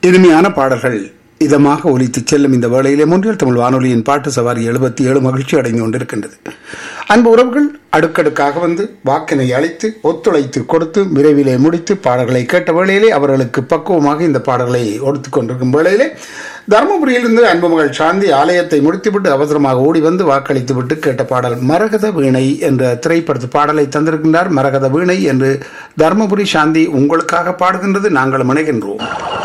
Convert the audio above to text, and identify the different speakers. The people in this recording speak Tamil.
Speaker 1: இனிமையான பாடல்கள் இதமாக ஒலித்து செல்லும் இந்த வேளையிலே மூன்றில் தமிழ் வானொலியின் பாட்டு சவாரி எழுபத்தி ஏழு மகிழ்ச்சி அடைந்து கொண்டிருக்கின்றது அன்பு உறவுகள் அடுக்கடுக்காக வந்து வாக்கினை அளித்து ஒத்துழைத்து கொடுத்து விரைவிலே முடித்து பாடல்களை கேட்ட வேளையிலே அவர்களுக்கு பக்குவமாக இந்த பாடல்களை ஒடுத்துக் கொண்டிருக்கும் வேளையிலே தருமபுரியிலிருந்து அன்பு மகள் சாந்தி ஆலயத்தை முடித்துவிட்டு அவசரமாக ஓடி வந்து வாக்களித்து விட்டு கேட்ட பாடல் மரகத வீணை என்ற திரைப்படத்து பாடலை தந்திருக்கின்றார் மரகத வீணை என்று தருமபுரி சாந்தி உங்களுக்காக பாடுகின்றது நாங்கள் முனைகின்றோம்